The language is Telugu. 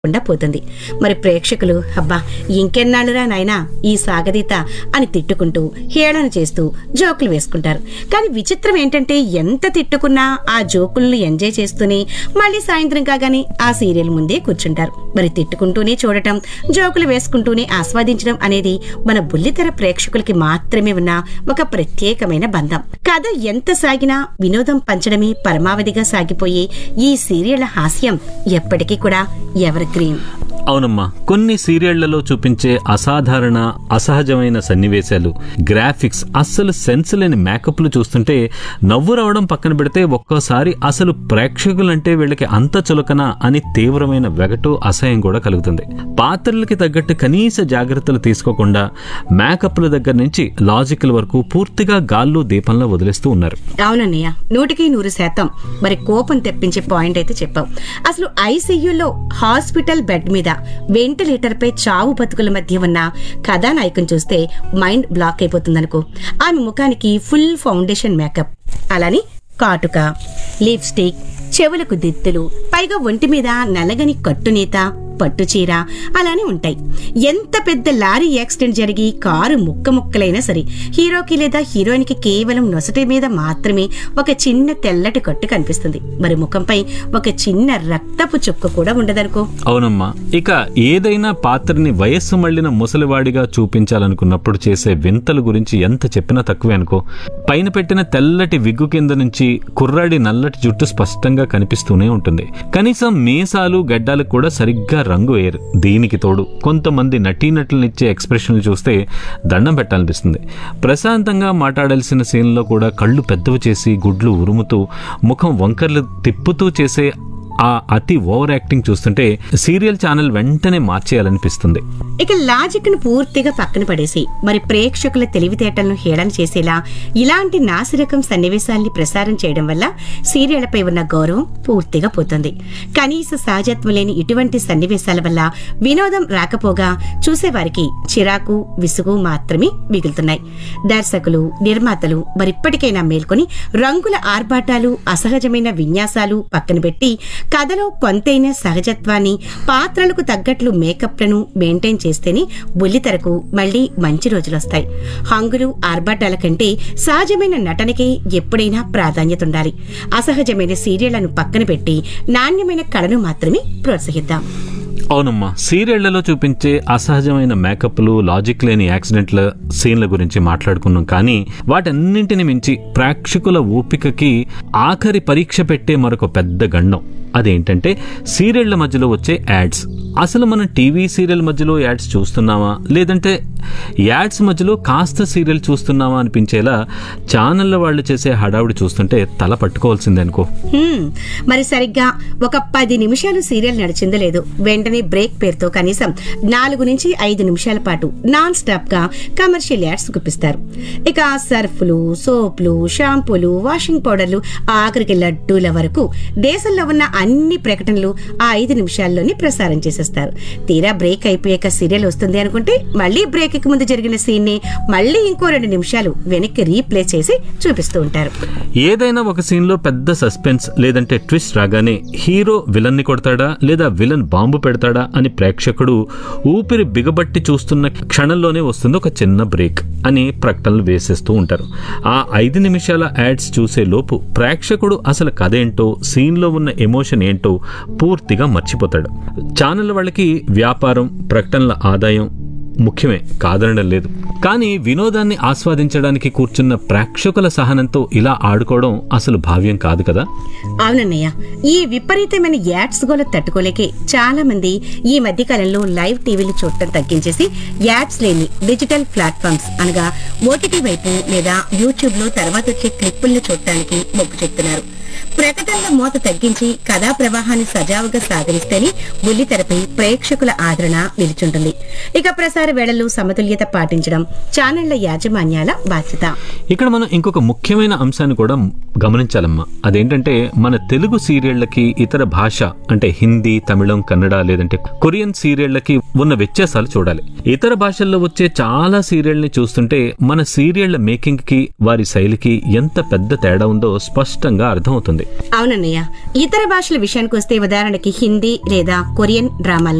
లేకుండా పోతుంది మరి ప్రేక్షకులు అబ్బా ఇంకెన్నాళ్ళురా నాయనా ఈ సాగదీత అని తిట్టుకుంటూ హేళన చేస్తూ జోకులు వేసుకుంటారు కానీ విచిత్రం ఏంటంటే ఎంత తిట్టుకున్నా ఆ జోకులను ఎంజాయ్ చేస్తూనే మళ్ళీ సాయంత్రం కాగానే ఆ సీరియల్ ముందే కూర్చుంటారు మరి తిట్టుకుంటూనే చూడటం జోకులు వేసుకుంటూనే ఆస్వాదించడం అనేది మన బుల్లితెర ప్రేక్షకులకి మాత్రమే ఉన్న ఒక ప్రత్యేకమైన బంధం కథ ఎంత సాగినా వినోదం పంచడమే పరమావధిగా సాగిపోయే ఈ సీరియళ్ల హాస్యం ఎప్పటికీ కూడా ఎవర్ గ్రీన్ అవునమ్మా కొన్ని సీరియళ్లలో చూపించే అసాధారణ అసహజమైన సన్నివేశాలు గ్రాఫిక్స్ అస్సలు సెన్స్ లేని మేకప్లు చూస్తుంటే నవ్వు రావడం పక్కన పెడితే ఒక్కోసారి అసలు ప్రేక్షకులంటే వీళ్ళకి అంత చులకన అని తీవ్రమైన వెగటు అసహ్యం కూడా కలుగుతుంది పాత్రలకి తగ్గట్టు కనీస జాగ్రత్తలు తీసుకోకుండా మేకప్ల దగ్గర నుంచి లాజికల్ వరకు పూర్తిగా గాల్లో దీపంలో వదిలేస్తూ ఉన్నారు అవునన్నయ్య నూటికి నూరు శాతం మరి కోపం తెప్పించే పాయింట్ అయితే చెప్పావు అసలు ఐసీయూలో హాస్పిటల్ బెడ్ మీద వెంటిలేటర్ పై చావు బతుకుల మధ్య ఉన్న కథానాయకం చూస్తే మైండ్ బ్లాక్ అయిపోతుందనుకో ఆమె ముఖానికి ఫుల్ ఫౌండేషన్ మేకప్ అలానే కాటుక లిప్స్టిక్ చెవులకు దిత్తులు పైగా ఒంటి మీద నల్లగని కట్టునేత పట్టు చీర అలానే ఉంటాయి ఎంత పెద్ద లారీ యాక్సిడెంట్ జరిగి కారు ముక్క ముక్కలైనా సరే హీరోకి లేదా హీరోయిన్ కి కేవలం నొసటి మీద మాత్రమే ఒక చిన్న తెల్లటి కట్టు కనిపిస్తుంది మరి ముఖంపై ఒక చిన్న రక్తపు చుక్క కూడా ఉండదనుకో అవునమ్మా ఇక ఏదైనా పాత్రని వయస్సు మళ్ళిన ముసలివాడిగా చూపించాలనుకున్నప్పుడు చేసే వింతల గురించి ఎంత చెప్పినా తక్కువే అనుకో పైన పెట్టిన తెల్లటి విగ్గు కింద నుంచి కుర్రాడి నల్లటి జుట్టు స్పష్టంగా కనిపిస్తూనే ఉంటుంది కనీసం మీసాలు గడ్డాలకు కూడా సరిగ్గా రంగు వేయరు దీనికి తోడు కొంతమంది నటీనటులనిచ్చే ఎక్స్ప్రెషన్లు చూస్తే దండం పెట్టాలనిపిస్తుంది ప్రశాంతంగా మాట్లాడాల్సిన సీన్లో కూడా కళ్ళు పెద్దవి చేసి గుడ్లు ఉరుముతూ ముఖం వంకర్లు తిప్పుతూ చేసే ఆ అతి ఓవర్ యాక్టింగ్ చూస్తుంటే సీరియల్ ఛానల్ వెంటనే మార్చేయాలనిపిస్తుంది ఇక లాజిక్ ను పూర్తిగా పక్కన పడేసి మరి ప్రేక్షకుల తెలివితేటలను హేళన చేసేలా ఇలాంటి నాసిరకం సన్నివేశాల్ని ప్రసారం చేయడం వల్ల సీరియళ్లపై ఉన్న గౌరవం పూర్తిగా పోతుంది కనీస సహజత్వం లేని ఇటువంటి సన్నివేశాల వల్ల వినోదం రాకపోగా చూసేవారికి చిరాకు విసుగు మాత్రమే మిగులుతున్నాయి దర్శకులు నిర్మాతలు మరిప్పటికైనా మేల్కొని రంగుల ఆర్భాటాలు అసహజమైన విన్యాసాలు పక్కన పెట్టి కథలో కొంతైన సహజత్వాన్ని పాత్రలకు తగ్గట్లు మేకప్లను మెయింటైన్ చేస్తేనే బుల్లితెరకు మళ్లీ మంచి రోజులొస్తాయి హంగులు ఆర్భాటాల కంటే సహజమైన నటనకే ఎప్పుడైనా ప్రాధాన్యత ఉండాలి అసహజమైన సీరియళ్లను పక్కన పెట్టి నాణ్యమైన కళను మాత్రమే ప్రోత్సహిద్దాం అవునమ్మా సీరియళ్లలో చూపించే అసహజమైన మేకప్లు లాజిక్ లేని యాక్సిడెంట్ల సీన్ల గురించి మాట్లాడుకున్నాం కానీ వాటన్నింటిని మించి ప్రేక్షకుల ఓపికకి ఆఖరి పరీక్ష పెట్టే మరొక పెద్ద గండం అదేంటంటే సీరియళ్ల మధ్యలో వచ్చే యాడ్స్ అసలు మనం టీవీ సీరియల్ మధ్యలో యాడ్స్ చూస్తున్నామా లేదంటే యాడ్స్ మధ్యలో కాస్త సీరియల్ చూస్తున్నామా అనిపించేలా ఛానళ్ళ వాళ్ళు చేసే హడావుడి చూస్తుంటే తల పట్టుకోవాల్సిందే అనుకో హ్మ్, మరి సరిగ్గా ఒక పది నిమిషాలు సీరియల్ నడిచిందో లేదు వెంటనే బ్రేక్ పేరుతో కనీసం నాలుగు నుంచి ఐదు నిమిషాల పాటు నాన్ స్టాప్ గా కమర్షియల్ యాడ్స్ గుప్పిస్తారు ఇక సర్ఫ్లు సోప్లు షాంపూలు వాషింగ్ పౌడర్లు ఆఖరికి లడ్డూల వరకు దేశంలో ఉన్న అన్ని ప్రకటనలు ఆ ఐదు నిమిషాల్లోనే ప్రసారం చేసేస్తారు తీరా బ్రేక్ అయిపోయాక సీరియల్ వస్తుంది అనుకుంటే మళ్ళీ బ్రేక్ కి ముందు జరిగిన సీన్ ని మళ్ళీ ఇంకో రెండు నిమిషాలు వెనక్కి రీప్లే చేసి చూపిస్తూ ఉంటారు ఏదైనా ఒక సీన్ లో పెద్ద సస్పెన్స్ లేదంటే ట్విస్ట్ రాగానే హీరో విలన్ ని కొడతాడా లేదా విలన్ బాంబు పెడతాడా అని ప్రేక్షకుడు ఊపిరి బిగబట్టి చూస్తున్న క్షణంలోనే వస్తుంది ఒక చిన్న బ్రేక్ అని ప్రకటనలు వేసేస్తూ ఉంటారు ఆ ఐదు నిమిషాల యాడ్స్ చూసే లోపు ప్రేక్షకుడు అసలు కథ ఏంటో సీన్ లో ఉన్న ఎమోషన్ ఏంటో పూర్తిగా మర్చిపోతాడు ఛానల్ వాళ్ళకి వ్యాపారం ప్రకటనల ఆదాయం ముఖ్యమే కాదనడం లేదు కానీ వినోదాన్ని ఆస్వాదించడానికి కూర్చున్న ప్రేక్షకుల సహనంతో ఇలా ఆడుకోవడం అసలు భావ్యం కాదు కదా అవునన్నయ్య ఈ విపరీతమైన యాడ్స్ గోల తట్టుకోలేకే చాలా మంది ఈ మధ్య కాలంలో లైవ్ టీవీలు చూడటం తగ్గించేసి యాడ్స్ లేని డిజిటల్ ప్లాట్ఫామ్స్ అనగా ఓటీటీ వైపు లేదా యూట్యూబ్ లో తర్వాత వచ్చే క్లిప్పులను చూడటానికి మొగ్గు చెప్తున్నారు ప్రకటనల మోత తగ్గించి కథా ప్రవాహాన్ని సజావుగా సాగరిస్తేనే బుల్లితెరపై ప్రేక్షకుల ఆదరణ నిలుచుంటుంది ఇక ప్రసార వేళల్లో సమతుల్యత పాటించడం ఛానళ్ల యాజమాన్యాల బాధ్యత ఇక్కడ మనం ఇంకొక ముఖ్యమైన అంశాన్ని కూడా గమనించాలమ్మా అదేంటంటే మన తెలుగు సీరియళ్లకి ఇతర భాష అంటే హిందీ తమిళం కన్నడ లేదంటే కొరియన్ సీరియళ్లకి ఉన్న వ్యత్యాసాలు చూడాలి ఇతర భాషల్లో వచ్చే చాలా సీరియల్ని చూస్తుంటే మన సీరియళ్ల మేకింగ్ కి వారి శైలికి ఎంత పెద్ద తేడా ఉందో స్పష్టంగా అర్థమవుతుంది అవుతుంది అవునన్నయ్య ఇతర భాషల విషయానికి వస్తే ఉదాహరణకి హిందీ లేదా కొరియన్ డ్రామాల్లో